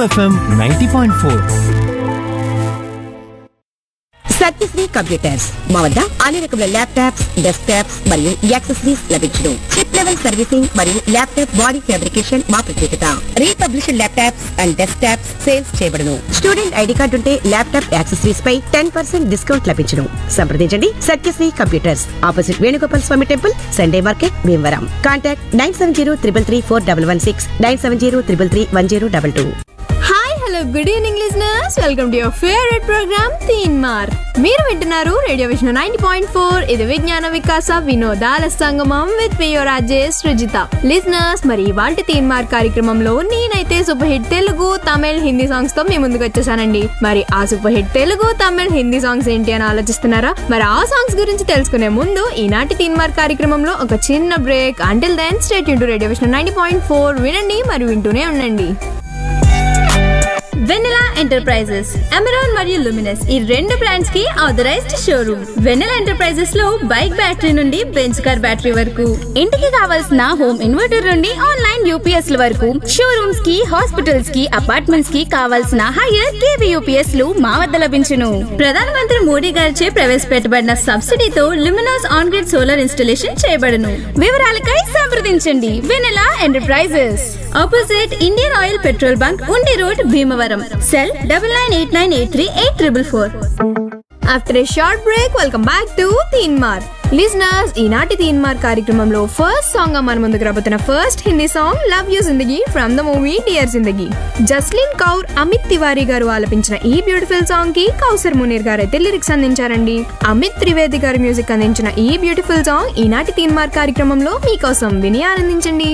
FM ninety point four Satyasri computers మా వద్ద అన్ని రకముల ల్యాప్టాప్స్ డెస్క్టాప్స్ మరియు యాక్సెసరీస్ లభించును చిప్ లెవెల్ సర్వీసింగ్ మరియు ల్యాప్టాప్ బాడీ ఫ్యాబ్రికేషన్ మా ప్రత్యేకత republished laptops and desktops sales చేయబడును స్టూడెంట్ ఐడి కార్డు ఉంటే ల్యాప్టాప్ యాక్సెసరీస్ పై టెన్ పర్సెంట్ డిస్కౌంట్ లభించును సంప్రదించండి Satyasri computers opposite Venugopal Swamy temple Sunday market Bhimavaram contact nine seven zero triple three four double one six nine seven zero triple three one zero double two hi hello good evening listeners welcome to your favourite programme Teen Maar మీరు వింటున్నారు radio Vishnu ninety point four ఇది విజ్ఞాన వికాస వినోదాల సంగమం with me your Rajesh Srujitha listeners మరి ఇవాళ తీన్ మార్ కార్యక్రమంలో నేనైతే super hit Telugu Tamil Hindi songs తో మీ ముందుకు వచ్చేసానండి మరి ఆ super hit Telugu Tamil Hindi songs ఏంటి అని ఆలోచిస్తున్నారా మరి ఆ సాంగ్స్ గురించి తెలుసుకునే ముందు ఈనాటి తీన్ మార్ కార్యక్రమంలో ఒక చిన్న break until then stay tuned to radio Vishnu ninety point four వినండి మరి వింటూనే ఉండండి వెన్నెలా ఎంటర్ప్రైజెస్ అమెరాన్ మరియు లుమినస్ ఈ రెండు బ్రాండ్స్ కి ఆథరైజ్డ్ షోరూమ్ వెన్నెలా ఎంటర్ప్రైజెస్ లో బైక్ బ్యాటరీ నుండి బెంచ్ కార్ బ్యాటరీ వరకు ఇంటికి కావాల్సిన హోమ్ ఇన్వర్టర్ నుండి ఆన్లైన్ యూపీఎస్ ల వరకు షోరూమ్స్ కి హాస్పిటల్స్ కి అపార్ట్మెంట్స్ కి కావాల్సిన హైయర్ కేవీ యూపీఎస్ లు మా వద్ద లభించును ప్రధానమంత్రి మోడీ గారిచే ప్రవేశపెట్టబడిన సబ్సిడీతో Luminous on grid solar installation చేయబడును వివరాలకై సంప్రదించండి Vennela enterprises opposite Indian oil petrol bunk Undi road Bhimavaram cell double nine eight nine eight three eight triple four after a short break welcome back to Teen Maar listeners ఈనాటి తీన్ మార్ కార్యక్రమంలో ఫస్ట్ సాంగ్ మన ముందుకు రాబోతున్న first Hindi song love you Zindagi from the movie dear Zindagi Jasleen Kaur Amit Tiwari గారు ఆలపించిన ఈ beautiful song కి కౌసర్ మునీర్ గారు అయితే లిరిక్స్ అందించారండి అమిత్ త్రివేది గారి మ్యూజిక్ అందించిన ఈ బ్యూటిఫుల్ సాంగ్ ఈనాటి తీన్ మార్ కార్యక్రమంలో మీకోసం విని ఆనందించండి